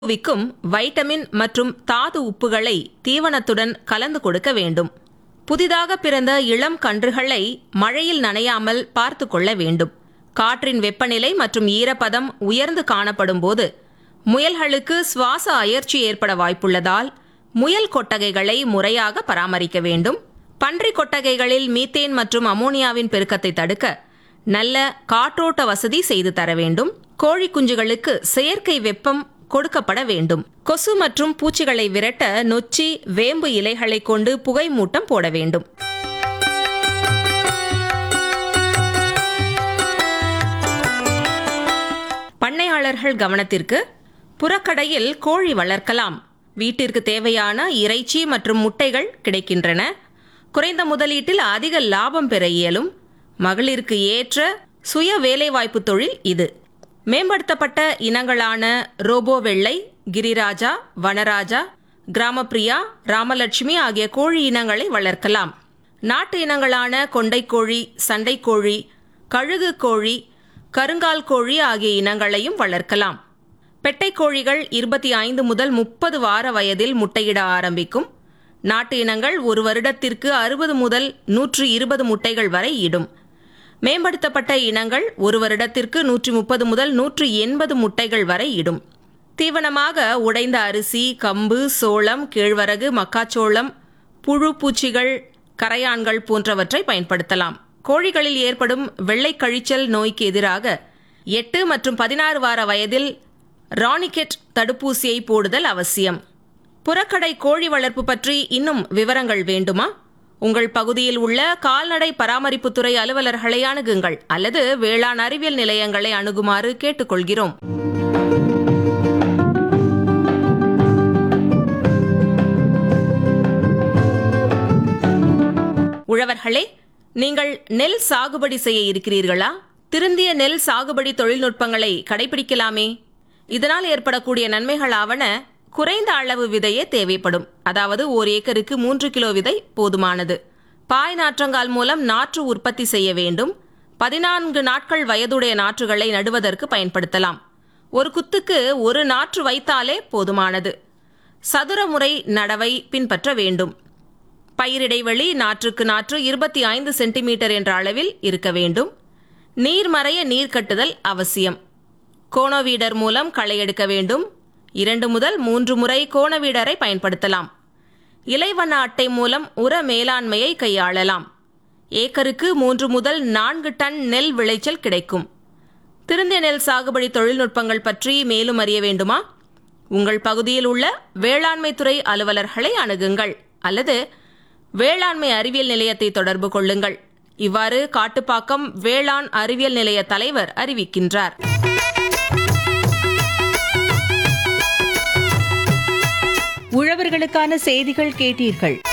விக்கும் வைட்டமின் மற்றும் தாது உப்புகளை தீவனத்துடன் கலந்து கொடுக்க வேண்டும் புதிதாக பிறந்த இளம் கன்றுகளை மழையில் நனையாமல் பார்த்து கொள்ள வேண்டும் காற்றின் வெப்பநிலை மற்றும் ஈரப்பதம் உயர்ந்து காணப்படும் போது முயல்களுக்கு சுவாச அயற்சி ஏற்பட வாய்ப்புள்ளதால் முயல் கொட்டகைகளை முறையாக பராமரிக்க வேண்டும் பன்றி கொட்டகைகளில் மீத்தேன் மற்றும் அமோனியாவின் பெருக்கத்தை தடுக்க நல்ல காற்றோட்ட வசதி செய்து தர வேண்டும் கோழி குஞ்சுகளுக்கு செயற்கை வெப்பம் கொடுக்கப்பட வேண்டும் கொசு மற்றும் பூச்சிகளை விரட்ட நொச்சி வேம்பு இலைகளை கொண்டு புகை மூட்டம் போட வேண்டும் பண்ணையாளர்கள் கவனத்திற்கு புறக்கடையில் கோழி வளர்க்கலாம் வீட்டிற்கு தேவையான இறைச்சி மற்றும் முட்டைகள் கிடைக்கின்றன குறைந்த முதலீட்டில் அதிக லாபம் பெற இயலும் மகளிருக்கு ஏற்ற சுய வேலைவாய்ப்பு தொழில் இது மேம்படுத்தப்பட்ட இனங்களான ரோபோ வெள்ளை கிரிராஜா வனராஜா கிராமப்பிரியா ராமலட்சுமி ஆகிய கோழி இனங்களை வளர்க்கலாம் நாட்டு இனங்களான கொண்டைக்கோழி சண்டைக்கோழி கழுகு கோழி கருங்கால் கோழி ஆகிய இனங்களையும் வளர்க்கலாம் பெட்டைக் கோழிகள் இருபத்தி ஐந்து முதல் முப்பது வார வயதில் முட்டையிட ஆரம்பிக்கும் நாட்டு இனங்கள் ஒரு வருடத்திற்கு அறுபது முதல் நூற்று இருபது முட்டைகள் வரை இடும் மேம்படுத்தப்பட்ட இனங்கள் ஒரு வருடத்திற்கு நூற்றி முப்பது முதல் நூற்று எண்பது முட்டைகள் வரை இடும் தீவனமாக உடைந்த அரிசி கம்பு சோளம் கேழ்வரகு மக்காச்சோளம் புழு பூச்சிகள் கரையான்கள் போன்றவற்றை பயன்படுத்தலாம் கோழிகளில் ஏற்படும் வெள்ளை கழிச்சல் நோய்க்கு எதிராக எட்டு மற்றும் பதினாறு வார வயதில் ராணிகெட் தடுப்பூசியை போடுதல் அவசியம் புறக்கடை கோழி வளர்ப்பு பற்றி இன்னும் விவரங்கள் வேண்டுமா உங்கள் பகுதியில் உள்ள கால்நடை பராமரிப்புத்துறை அலுவலர்களை அணுகுங்கள் அல்லது வேளாண் அறிவியல் நிலையங்களை அணுகுமாறு கேட்டுக்கொள்கிறோம் உழவர்களே நீங்கள் நெல் சாகுபடி செய்ய இருக்கிறீர்களா திருந்திய நெல் சாகுபடி தொழில்நுட்பங்களை கடைபிடிக்கலாமே இதனால் ஏற்படக்கூடிய நன்மைகள் ஆவன குறைந்த அளவு விதையே தேவைப்படும் அதாவது ஓர் ஏக்கருக்கு மூன்று கிலோ விதை போதுமானது பாய் நாற்றங்கால் மூலம் நாற்று உற்பத்தி செய்ய வேண்டும் பதினான்கு நாட்கள் வயதுடைய நாற்றுகளை நடுவதற்கு பயன்படுத்தலாம் ஒரு குத்துக்கு ஒரு நாற்று வைத்தாலே போதுமானது சதுர முறை நடவை பின்பற்ற வேண்டும் பயிரிடைவெளி நாற்றுக்கு நாற்று இருபத்தி ஐந்து சென்டிமீட்டர் என்ற அளவில் இருக்க வேண்டும் நீர்மறைய நீர் கட்டுதல் அவசியம் கோணவீடர் மூலம் களை எடுக்க வேண்டும் இரண்டு முதல் மூன்று முறை கோணவீடரை பயன்படுத்தலாம் இலைவண்ண அட்டை மூலம் உர மேலாண்மையை கையாளலாம் ஏக்கருக்கு மூன்று முதல் நான்கு டன் நெல் விளைச்சல் கிடைக்கும் திருந்திய நெல் சாகுபடி தொழில்நுட்பங்கள் பற்றி மேலும் அறிய வேண்டுமா உங்கள் பகுதியில் உள்ள வேளாண்மை துறை அலுவலர்களை அணுகுங்கள் அல்லது வேளாண்மை அறிவியல் நிலையத்தை தொடர்பு கொள்ளுங்கள் இவ்வாறு காட்டுப்பாக்கம் வேளாண் அறிவியல் நிலைய தலைவர் அறிவிக்கின்றார் உழவர்களுக்கான செய்திகள் கேட்டீர்கள்